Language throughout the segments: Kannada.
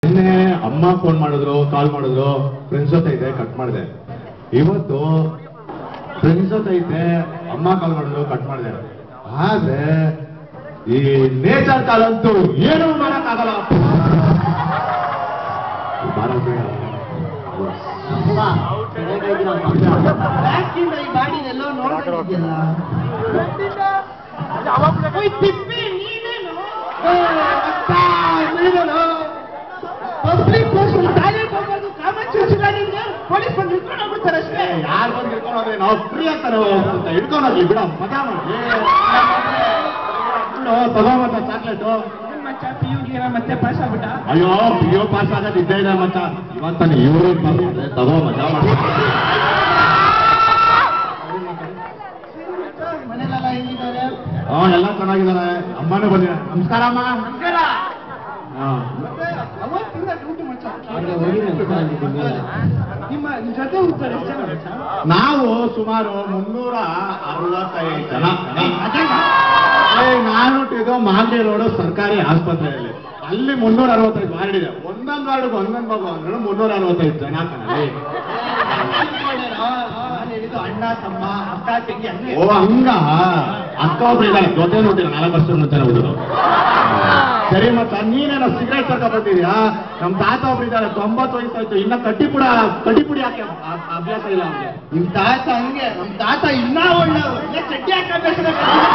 ನಿನ್ನೆ ಅಮ್ಮ ಫೋನ್ ಮಾಡಿದ್ರು ಕಾಲ್ ಮಾಡಿದ್ರು ಫ್ರೆಂಡ್ಸ್ ಜೊತೆ ಇದೆ ಕಟ್ ಮಾಡಿದೆ ಇವತ್ತು ಫ್ರೆಂಡ್ಸ್ ಜೊತೆ ಐತೆ ಅಮ್ಮ ಕಾಲ್ ಮಾಡಿದ್ರು ಕಟ್ ಮಾಡಿದೆ ಆದ್ರೆ ಈ ನೇಚರ್ ಕಾಲ್ ಅಂತೂ ಏನೂ ಮಾಡಕ್ಕಾಗಲ್ಲ ಭಾರತ ಬ್ಯಾಕಿಂದ ಈ ಗಾಡಿನೆಲ್ಲೋ ನೋಡ್ತಿದ್ಯಲ್ಲ ಓಯ್ ತಿಪ್ಪಿ ನೀನೇನು ಪಬ್ಲಿಕ್ ಪರ್ಸನ್ ಟಾಯ್ಲೆಟ್ ಹೋಗೋದು ಕಾಮನ್ ಚೂಸಿಲ್ಲ ನಿಮ್ಗೆ ಪೊಲೀಸ್ ಬಂದು ಹಿಡ್ಕೊಂಡು ಹೋಗ್ಬಿಡ್ತಾರೆ ಅಷ್ಟೇ ಯಾರು ಬಂದು ಹಿಡ್ಕೊಂಡು ಹೋದ್ರೆ ನಾವು ಫ್ರೀ ಆಗ್ತಾರೆ ಅಂತ ಹಿಡ್ಕೊಂಡು ಹೋಗ್ಲಿ ಬಿಡ ಮಜಾ ಮಾಡಿ ತಗೋಮತ್ತ ಚಾಕ್ಲೇಟು ಏನ್ ಮಚ್ಚ ಪಿ ಯು ಮತ್ತೆ ಪಾಸ್ ಆಗ್ಬಿಟ್ಟ ಅಯ್ಯೋ ಪಿಯೋ ಪಾಸ್ ಆಗೋದು ಇದ್ದೇ ಇದೆ ಮಚ್ಚ ಇವತ್ತಾನೆ ಇವರು ಬಂದ್ರೆ ತಗೋ ಮಜಾ ಮಾಡಿ ಮನೇಲೆಲ್ಲ ಹೆಂಗಿದ್ದಾರೆ ಹಾ ಎಲ್ಲ ಚೆನ್ನಾಗಿದ್ದಾರೆ ಅಮ್ಮನೂ ಬಂದಿದ್ದಾರೆ ನಮಸ್ಕಾರ ಅಮ್ಮ ನಮಸ್ಕಾರ ಹಾ. ಅವತ್ತಿಂದ ಡ್ಯೂಟಿ ಮಚ್ಚ ನಿಮ್ಮ ನಿಮ್ ಜೊತೆ ಹೋಗ್ತಾರೆ ಎಷ್ಟು ಜನ ಮಚ್ಚ ನಾವು ಸುಮಾರು ಮುನ್ನೂರ ಅರವತ್ತೈದು ಜನ ಏ, ನಾನು ಹುಟ್ಟಿದ್ದು ಮಾಲ್ಡಿ ರೋಡ್ ಸರ್ಕಾರಿ ಆಸ್ಪತ್ರೆಯಲ್ಲಿ ಅಲ್ಲಿ ಮುನ್ನೂರ ಅರವತ್ತೈದು ವಾರ್ಡ್ ಇದೆ ಒಂದೊಂದು ವಾರ್ಡ್ಗೆ ಒಂದೊಂದು ಮಗು ಅಂದ್ರೆ ಮುನ್ನೂರ ಅರವತ್ತೈದು ಜನ ಕಣಲ್ಲಿ ನಾನು ಹೇಳಿದ್ದು ಅಣ್ಣ ತಮ್ಮ ಅಕ್ಕ ತಂಗಿ ಹಂಗೆ ಓ ಹಂಗ ಅಕ್ಕ ಒಬ್ರು ಇದ್ದಾರೆ ಜೊತೆ ನೋಡಿಲ್ಲ ನಾಲ್ಕು ವರ್ಷ ಮುಂಚೆ ಹುಡುಗರು ಸರಿ ಮತ್ತ ನೀನೇನೋ ಸಿಗರೇಟ್ ತರ್ಕ ಬಂದಿದ್ಯಾ ನಮ್ ತಾತ ಒಬ್ರು ಇದ್ದಾರೆ ತೊಂಬತ್ತು ವಯಸ್ಸಾಯ್ತು ಇನ್ನ ಕಟ್ಟಿಪುಡ ಕಟ್ಟಿಪುಡಿ ಹಾಕಿ ಅ- ಅಭ್ಯಾಸ ಇಲ್ಲ ಅವ್ನಿಗೆ ನಿಮ್ ತಾತ ಹಂಗೆ ನಮ್ ತಾತ ಇನ್ನ ಒಳ್ಳೆಯವರು ಇಲ್ಲ ಚಡ್ಡಿ ಹಾಕಬೇಕು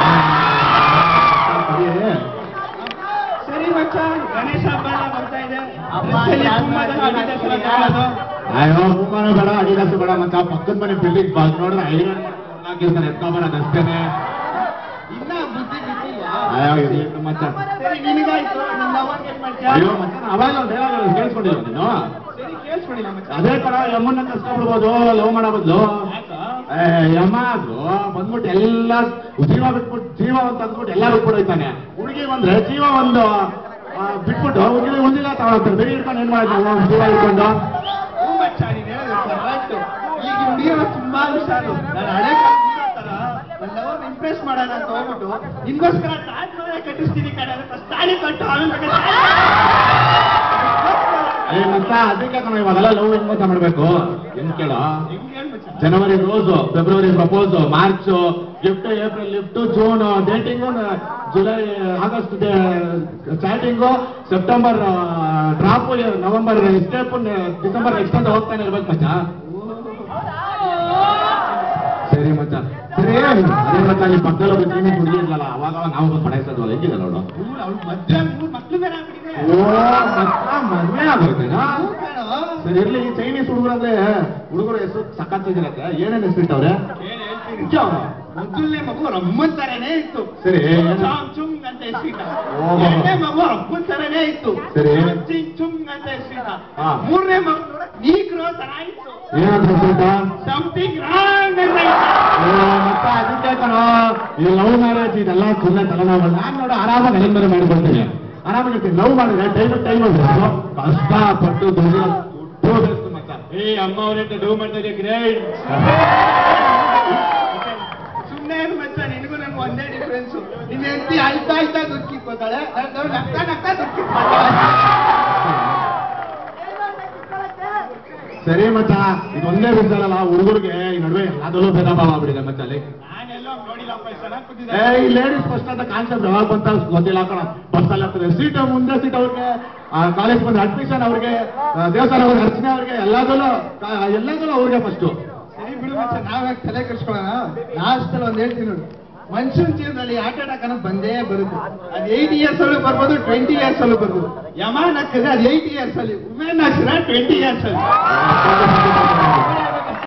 ಸರಿ ಮಚ್ಚ ಗಣೇಶ ಹಬ್ಬ ಎಲ್ಲ ಬರ್ತಾ ಇದೆ ಅಮ್ಮ, ರಸ್ತೆಲಿ ಯಾರ್ ಕುಂಭದ ಮನೆ ಅಡಿದಾಸ ಎಲ್ಲ ಹಾಕ್ತೀರಾ? ಕಾಣೋದು. ಅಯ್ಯೋ ಕುಮಾರ ಬೇಡ ಅಡಿದಾಸು ಬೇಡ ಮತ್ತ ಪಕ್ಕದ ಮನೆ ಬಿಲ್ಡಿಂಗ್ ಬಾಗ್ ನೋಡಿದ್ರೆ ಐರನ್ ಹಾಕಿರ್ತಾನೆ ಎತ್ಕೊಂಬರೋದು ಅಷ್ಟೇನೆ ಇನ್ನ ಬುದ್ಧಿ ಬಿದ್ದಿಲ್ವಾ ಅಯ್ಯೋ ಇರ್ಲಿ ಮಚ್ಚ ಸರಿ ನಿನಗಾಯ್ತು ನಿನ್ನ ಅವ್ವನ್ಗೆ ಏನ್ ಮಾಡ್ತೀಯ? ಅಯ್ಯೋ ಮಚ್ಚ ಅವಾಗ ಒಂದು ಡೈಲಾಗ್ ಕೇಳಿಸ್ಕೊಂಡಿಲ್ಲ ನೀನು ಸರಿ ಕೇಳಿಸ್ಕೊಂಡಿಲ್ಲ ಮಚ್ಚ ಅದೇ ತರ ಯಮ್ಮನ್ನ ಕಸ್ಕೊಂಡ್ಬಿಡ್ಬೋದು ಲವ್ ಮಾಡೋ ಬದಲು ಯಾಕಾ? ಯಮ್ಮ ಅದು ಬಂದ್ಬಿಟ್ಟು ಎಲ್ಲ ಜೀವ ಬಿಟ್ಬಿಟ್ಟು ಜೀವ ಅಂತ ಅಂದ್ಬಿಟ್ಟು ಎಲ್ಲ ಬಿಟ್ಬಿಟ್ಟು ಹೋಯ್ತಾನೆ ಹುಡುಗಿ ಬಂದ್ರೆ ಜೀವ ಒಂದು ಆ, ಬಿಟ್ಬಿಟ್ಟು ಹುಡುಗಿ ಉಳಿದಿಲ್ಲ ತಗೊಳ್ತಾರೆ ಬೇರೆ ಇಟ್ಕೊಂಡು ಏನ್ ಮಾಡಿದ್ವಿ ನಾವು ಜೀವ ಇಟ್ಕೊಂಡು ಹ್ಞೂ ಮಚ್ಚ, ನೀನ್ ಹೇಳೋದು correct. ಈಗ ಹುಡುಗಿಯರು ತುಂಬಾ ಹುಷಾರು ನಾನು ಹಳೆ ಕಾಲದ hero ತರ ನನ್ನ ಲವರ್ ಇಂಪ್ರೆಸ್ ಮಾಡೋಣ ಅಂತ ಹೋಗ್ಬಿಟ್ಟು ನಿನ್ಗೋಸ್ಕರ ತಾಜ್ ಮಹಲ್ ಕಟ್ಟಿಸ್ತೀನಿ ಕಡೆ ಫಸ್ಟ್ ತಾಳಿ ಕಟ್ಟು ಆಮೇಲೆ ಬೇಕಾದ್ರೆ ಏ ಮತ್ತ ಅದಕ್ಕೆ ಕಣ ಇವಾಗೆಲ್ಲ ಲವ್ ಹೆಂಗ್ ಗೊತ್ತಾ ಮಾಡ್ಬೇಕು ಹೆಂಗ್ ಕೇಳ ಹೆಂಗ್ ಹೇಳ್ ಮಚ್ಚ? January rose February propose March gift April lift June dating July August chatting September drop November step December next ಅಂತ ಹೋಗ್ತಾನೆ ಇರ್ಬೇಕು ಮಚ್ಚ ಸರಿ ಮಚ್ಚ ಸರಿ ಅದೇ ಮಚ್ಚ ಅಲ್ಲಿ ಪಕ್ಕದಲ್ಲಿ ಒಬ್ಬ ಕ್ಲಿನಿಕ್ ಹುಡುಗಿ ಇದ್ಲಲ್ಲ ಅವಾಗ ಅವಾಗ ನಾವು ಪಡಾಯಿಸೋದ್ವಲ್ಲ ಹೆಂಗಿದೆ ನೋಡು ಇವ್ಳು ಅವ್ಳು ಮದ್ವೆ ಆಗಿ ಮೂರ್ ಮಕ್ಳು ಬೇರೆ ಆಗ್ಬಿಟ್ಟಿದೆ ಓ ಮತ್ತ ಮದ್ವೆ ಆಗೋಯ್ತೇನಾ ಹ್ಞೂ ಕಣೋ. ಸರಿ ಇರ್ಲಿ ಈ ಚೈನೀಸ್ ಹುಡುಗರು ಅಂದ್ರೆ ಹುಡುಗರ ಹೆಸರು ಸಖತ್ತಿದಿರತ್ತೆ ಏನೇನ್ ಹೆಸರಿಟ್ಟವ್ರೆ ಏನ್ ಹೇಳ್ತೀನಿ ಮೊದಲನೇ ಮಗು ರಮ್ಮನ್ ತರನೇ ಇತ್ತು ಸರಿ. ಚಾಮ್ ಚುಂಗ್ ಅಂತ ಹೆಸರಿಟ್ಟ ಓಹೋ. ಎರಡನೇ ಮಗು ರಮ್ಮನ್ ತರನೇ ಇತ್ತು ಸರಿ. ಚಿಂಗ್ ಚುಂಗ್ ಅಂತ ಹೆಸರಿಟ್ಟ ಹಾ. ಮೂರನೇ ಮಗು ನೀಗ್ರೋ ತರ ಇತ್ತು ಏನಂತ ಹೆಸರಿಟ್ಟ ಸಮಥಿಂಗ್ ರಾಂಗ್ ಅಂತ ಇತ್ತು. ಓ, ಮತ್ತೆ ಅದಕ್ಕೆ ಕಣೋ ಈ ಲವ್ ಮ್ಯಾರೇಜ್ ಇದೆಲ್ಲ ಸುಮ್ಮನೆ ತಲೆನೋವು ನಾನ್ ನೋಡು ಆರಾಮಾಗಿ ಅರೇಂಜ್ ಮೇಲೆ ಮಾಡ್ಕೊಳ್ತೀನಿ ಆರಾಮಾಗಿರ್ತೀನಿ ಲವ್ ಮಾಡಿದ್ರೆ ಟೈಮ್ ಟೈಮ್ ಕಷ್ಟಪಟ್ಟು ದುಡ್ಡು ದುಡ್ಡು ಬೇಕು ಮತ್ತೆ ಏ ಅಮ್ಮ ಅವ್ರಂತ ಡೂ ಮಾಡ್ತಾ ಇದೆಯಾ ಗ್ರೇಟ್ ಸುಮ್ನೆ ಇರು ಮಚ್ಚ ನಿನಗೂ ನನ್ಗೆ ಒಂದೇ ಡಿಫ್ರೆನ್ಸ್ ನಿನ್ನ ಹೆಂಡತಿ ಅಳ್ತಾ ಅಳ್ತಾ ದುಡ್ಡು ಕಿತ್ಕೋತಾಳೆ ನಾನು ನಗ್ತಾ ನಗ್ತಾ ದುಡ್ಡು ಕಿತ್ಕೋತಾಳೆ ಸರಿ ಮಚ್ಚ ಇದೊಂದೇ ಬಿಡ್ಸಲ್ಲ ಹುಡುಗರಿಗೆ ಈ ನಡುವೆ ಅದರಲ್ಲೂ ಭೇದ ಭಾವ ಆಗ್ಬಿಟ್ಟಿದೆ ಮಚ್ಚ ಅಲ್ಲಿ ನಾನೆಲ್ಲೋ ನೋಡಿಲ್ಲಪ್ಪ ಚೆನ್ನಾಗಿ ಏ ಕೂತಿದ್ದೆ ಈ ಲೇಡೀಸ್ ಫಸ್ಟ್ ಅಂತ ಕಾನ್ಸೆಪ್ಟ್ ಯಾವಾಗ ಬಂತ ಗೊತ್ತಿಲ್ಲ ಕಣ ಬಸ್ಸಲ್ಲಿ ಆಗ್ತದೆ ಸೀಟ್ ಮುಂದೆ ಸೀಟ್ ಅವ್ರಿಗೆ ಕಾಲೇಜ್ ಬಂದ್ರೆ ಅಡ್ಮಿಷನ್ ಅವ್ರಿಗೆ ಆ, ದೇವಸ್ಥಾನ ಹೋದ್ರೆ ಅರ್ಚನೆ ಅವ್ರಿಗೆ ಎಲ್ಲದಲ್ಲೂ ಆ, ಎಲ್ಲದಲ್ಲೂ ಅವ್ರಿಗೆ ಫಸ್ಟ್ ಸರಿ ಬಿಡು ಮಚ್ಚ ನಾವ್ ತಲೆ ಕೆಡ್ಸ್ಕೊಳ್ಳೋಣ ಲಾಸ್ಟ್ ಅಲ್ಲಿ ಒಂದ್ ಹೇಳ್ತೀನಿ ನೋಡು ಮನುಷ್ಯನ ಜೀವನದಲ್ಲಿ ಹಾರ್ಟ್ ಅಟ್ಯಾಕ್ ಅನ್ನೋದು ಬಂದೇ ಬರುತ್ತೆ ಅದ್ ಏಯ್ಟ್ ಇಯರ್ಸ್ ಅಲ್ಲೂ ಬರ್ಬೋದು ಟ್ವೆಂಟಿ ಇಯರ್ಸ್ ಅಲ್ಲೂ ಬರ್ಬೋದು ಯಮಾನ್ ಹಾಕಿದ್ರೆ ಅದು ಏಯ್ಟ್ ಇಯರ್ಸ್ ಅಲ್ಲಿ ವುಮೆನ್ ಹಾಕಿದ್ರೆ ಟ್ವೆಂಟಿ ಇಯರ್ಸ್ ಅಲ್ಲಿ